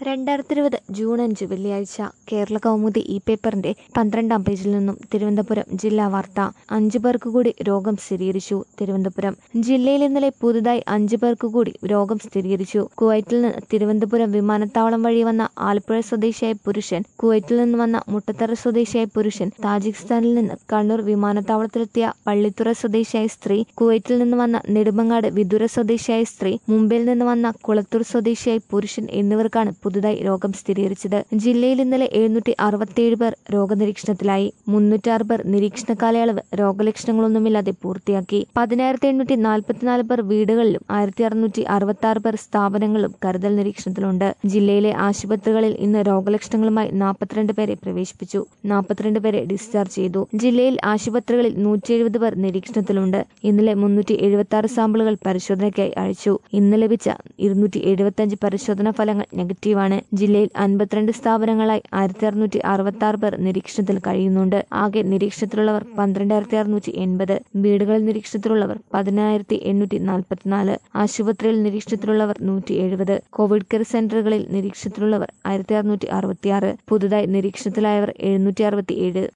രണ്ടായിരത്തി ഇരുപത് ജൂൺ അഞ്ച് വെള്ളിയാഴ്ച കേരള കൗമുദി ഇ പേപ്പറിന്റെ പന്ത്രണ്ടാം പേജിൽ നിന്നും തിരുവനന്തപുരം ജില്ലാ വാർത്ത അഞ്ചു പേർക്ക് കൂടി രോഗം സ്ഥിരീകരിച്ചു തിരുവനന്തപുരം ജില്ലയിൽ ഇന്നലെ പുതുതായി അഞ്ചു പേർക്ക് കൂടി രോഗം സ്ഥിരീകരിച്ചു കുവൈറ്റിൽ നിന്ന് തിരുവനന്തപുരം വിമാനത്താവളം വഴി വന്ന ആലപ്പുഴ സ്വദേശിയായ പുരുഷൻ കുവൈറ്റിൽ നിന്ന് വന്ന മുട്ടത്തറ സ്വദേശിയായ പുരുഷൻ താജിക്കിസ്ഥാനിൽ നിന്ന് കണ്ണൂർ വിമാനത്താവളത്തിലെത്തിയ പള്ളിത്തുറ സ്വദേശിയായ സ്ത്രീ കുവൈറ്റിൽ നിന്ന് വന്ന നെടുമങ്ങാട് വിദുര സ്വദേശിയായ സ്ത്രീ മുംബൈയിൽ നിന്ന് വന്ന കുളത്തൂർ സ്വദേശിയായ പുരുഷൻ എന്നിവർക്കാണ് പുതുതായി രോഗം സ്ഥിരീകരിച്ചത് ജില്ലയിൽ ഇന്നലെ എഴുന്നൂറ്റി അറുപത്തിയേഴ് പേർ രോഗനിരീക്ഷണത്തിലായി മുന്നൂറ്റാറ് പേർ നിരീക്ഷണ കാലയളവ് രോഗലക്ഷണങ്ങളൊന്നുമില്ലാതെ പൂർത്തിയാക്കി പതിനായിരത്തി എണ്ണൂറ്റി നാൽപ്പത്തിനാല് പേർ വീടുകളിലും ആയിരത്തി അറുന്നൂറ്റി അറുപത്തി ആറ് പേർ സ്ഥാപനങ്ങളിലും കരുതൽ നിരീക്ഷണത്തിലുണ്ട് ജില്ലയിലെ ആശുപത്രികളിൽ ഇന്ന് രോഗലക്ഷണങ്ങളുമായി നാൽപ്പത്തിരണ്ട് പേരെ പ്രവേശിപ്പിച്ചു നാൽപ്പത്തിരണ്ട് പേരെ ഡിസ്ചാർജ് ചെയ്തു ജില്ലയിൽ ആശുപത്രികളിൽ നൂറ്റി എഴുപത് പേർ നിരീക്ഷണത്തിലുണ്ട് ഇന്നലെ മുന്നൂറ്റി എഴുപത്തി ആറ് സാമ്പിളുകൾ പരിശോധനയ്ക്കായി അയച്ചു ഇന്ന് ലഭിച്ച ഇരുന്നൂറ്റി എഴുപത്തിയഞ്ച് പരിശോധനാ ഫലങ്ങൾ നെഗറ്റീവാണ് ജില്ലയിൽ അൻപത്തിരണ്ട് സ്ഥാപനങ്ങളായി ആയിരത്തി അറുന്നൂറ്റി അറുപത്തി ആറ് പേർ നിരീക്ഷണത്തിൽ കഴിയുന്നുണ്ട് ആകെ നിരീക്ഷണത്തിലുള്ളവർ പന്ത്രണ്ടായിരത്തി അറുന്നൂറ്റി എൺപത് വീടുകളിൽ നിരീക്ഷണത്തിലുള്ളവർ പതിനായിരത്തി എണ്ണൂറ്റി നാൽപ്പത്തിനാല് ആശുപത്രിയിൽ നിരീക്ഷണത്തിലുള്ളവർ നൂറ്റി എഴുപത് കോവിഡ് കെയർ സെന്ററുകളിൽ നിരീക്ഷണത്തിലുള്ളവർ ആയിരത്തി അറുന്നൂറ്റി അറുപത്തിയാറ് പുതുതായി നിരീക്ഷണത്തിലായവർ എഴുന്നൂറ്റി അറുപത്തി ഏഴ്